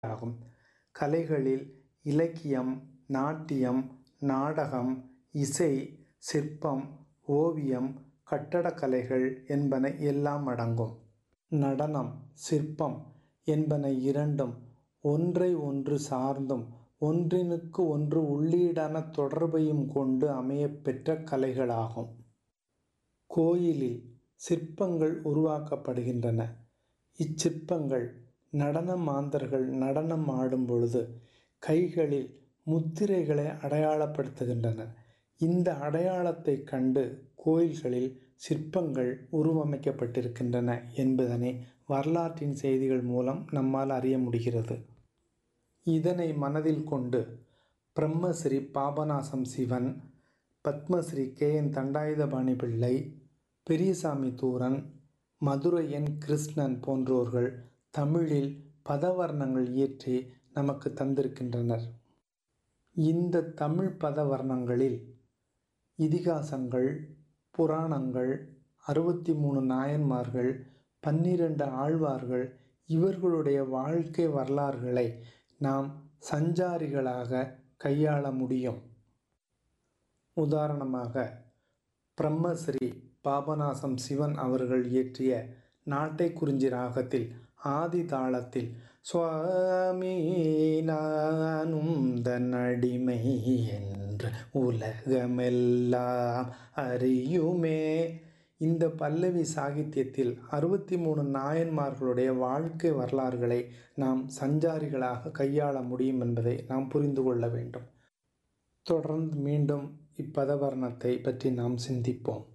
ஆகும் கலைகளில் இலக்கியம் நாட்டியம் நாடகம் இசை சிற்பம் ஓவியம் கட்டடக்கலைகள் என்பன எல்லாம் அடங்கும் நடனம் சிற்பம் என்பன இரண்டும் ஒன்றை ஒன்று சார்ந்தும் ஒன்றினுக்கு ஒன்று உள்ளீடான தொடர்பையும் கொண்டு அமையப்பெற்ற கலைகளாகும் கோயிலில் சிற்பங்கள் உருவாக்கப்படுகின்றன இச்சிற்பங்கள் நடன மாந்தர்கள் நடனம் ஆடும் பொழுது கைகளில் முத்திரைகளை அடையாளப்படுத்துகின்றன இந்த அடையாளத்தை கண்டு கோயில்களில் சிற்பங்கள் உருவமைக்கப்பட்டிருக்கின்றன என்பதனை வரலாற்றின் செய்திகள் மூலம் நம்மால் அறிய முடிகிறது இதனை மனதில் கொண்டு பிரம்மஸ்ரீ பாபநாசம் சிவன் பத்மஸ்ரீ கே என் தண்டாயுதபாணி பிள்ளை பெரியசாமி தூரன் மதுரை என் கிருஷ்ணன் போன்றோர்கள் தமிழில் பதவர்ணங்கள் இயற்றி நமக்கு தந்திருக்கின்றனர் இந்த தமிழ் பதவர்ணங்களில் இதிகாசங்கள் புராணங்கள் அறுபத்தி மூணு நாயன்மார்கள் பன்னிரண்டு ஆழ்வார்கள் இவர்களுடைய வாழ்க்கை வரலாறுகளை நாம் சஞ்சாரிகளாக கையாள முடியும் உதாரணமாக பிரம்மஸ்ரீ பாபநாசம் சிவன் அவர்கள் இயற்றிய நாட்டை குறிஞ்சி ராகத்தில் ஆதி தாளத்தில் சுவாமி நானும் தன்னடிமை என்று உலகமெல்லாம் அறியுமே இந்த பல்லவி சாகித்யத்தில் அறுபத்தி மூணு நாயன்மார்களுடைய வாழ்க்கை வரலாறுகளை நாம் சஞ்சாரிகளாக கையாள முடியும் என்பதை நாம் புரிந்து கொள்ள வேண்டும் தொடர்ந்து மீண்டும் இப்பதவர்ணத்தை பற்றி நாம் சிந்திப்போம்